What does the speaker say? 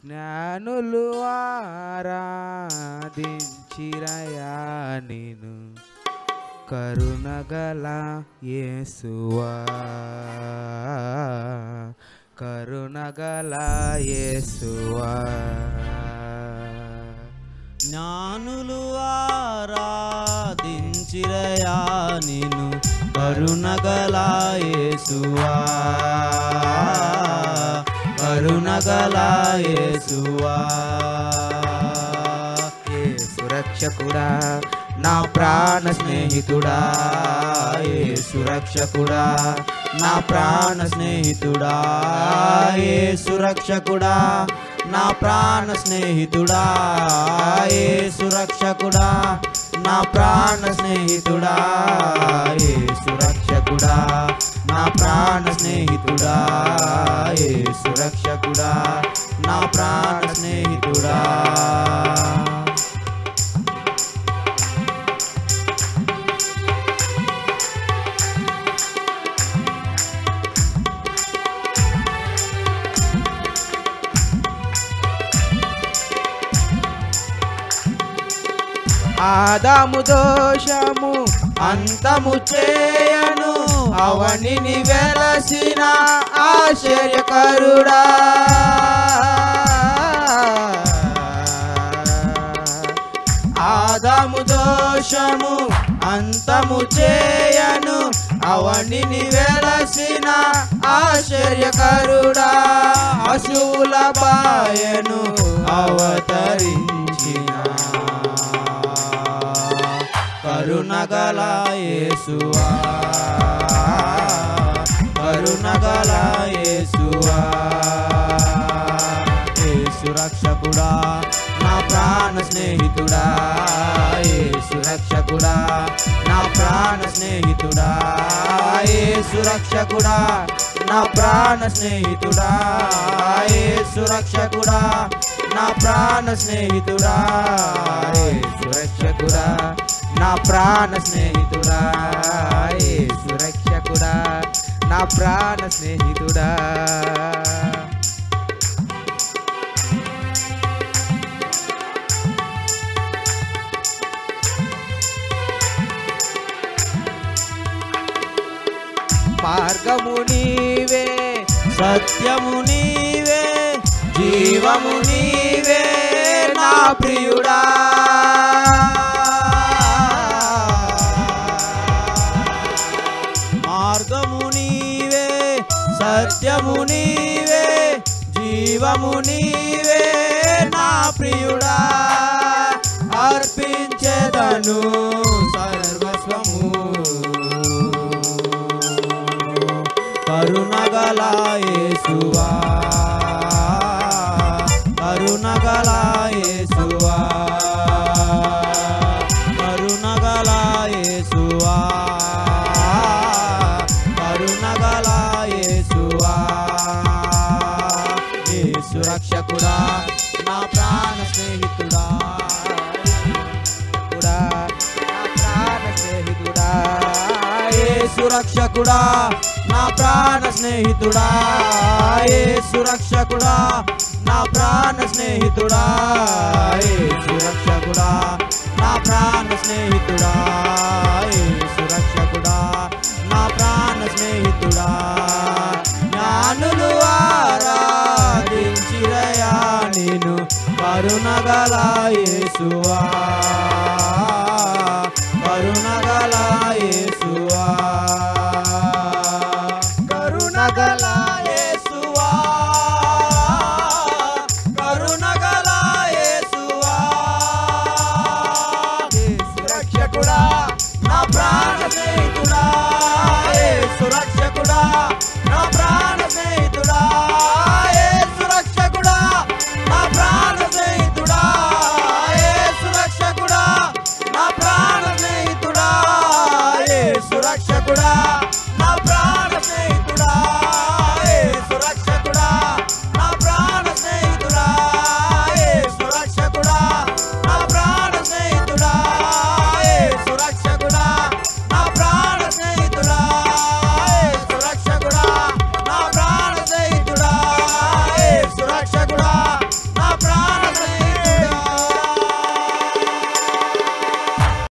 జ్ఞానులు ఆరాధించిరయా నేను కరుణగల యేసువా కరుణగల యేసువా జ్ఞానులు ఆరాధించిరయా నిన్ను కరుణగల యేసువా కరుణగల యేసువా యేసు రక్షకుడా నా ప్రాణ స్నేహితుడా యేసు రక్షకుడా నా ప్రాణ స్నేహితుడా యేసు రక్షకుడా నా ప్రాణ స్నేహితుడా యేసు రక్షకుడా నా ప్రాణ స్నేహితుడా యేసు రక్షకుడా నా ప్రాణ స్నేహితుడా యేసు రక్షకుడా నా ప్రాణ స్నేహితుడా ఆదాము దోషము అంతము చేయను అవనిని వెలసిన ఆశ్చర్యకరుడా ఆదాము దోషము అంతము చేయను అవనిని వెలసిన ఆశ్చర్యకరుడా అశువుల బాయను అవతరించిన కరుణగల యేసువా కరుణగల యేసువా యేసు రక్షకుడా నా ప్రాణ స్నేహితుడా యేసు రక్షకుడా నా ప్రాణ స్నేహితుడా యేసు రక్షకుడా నా ప్రాణ స్నేహితుడా యేసు రక్షకుడా నా ప్రాణ స్నేహితుడా యేసు రక్షకుడా నా ప్రాణ స్నేహితుడా యేసు రక్షకుడా నా ప్రాణ స్నేహితుడా మార్గము నీవే సత్యము నీవే జీవము నీవే నా ప్రియుడా మార్గము నీవే సత్యము నీవే జీవము నీవే నా ప్రియుడా అర్పించేదను సర్వస్వము కరుణగల యేసువా కరుణగల యేసువా కరుణగల యేసువా కరుణగల యేసువా యేసు రక్షకుడా నా ప్రాణ స్నేహితుడా కూడా నా ప్రాణ స్నేహితుడా యేసు రక్షకుడా నా ప్రాణ స్నేహితుడా యేసు రక్షకుడా నా ప్రాణ స్నేహితుడా యేసు రక్షకుడా నా ప్రాణ స్నేహితుడా యేసు రక్షకుడా నా ప్రాణ స్నేహితుడా జ్ఞానులు ఆరాధించిరయా నేను కరుణగల యేసువా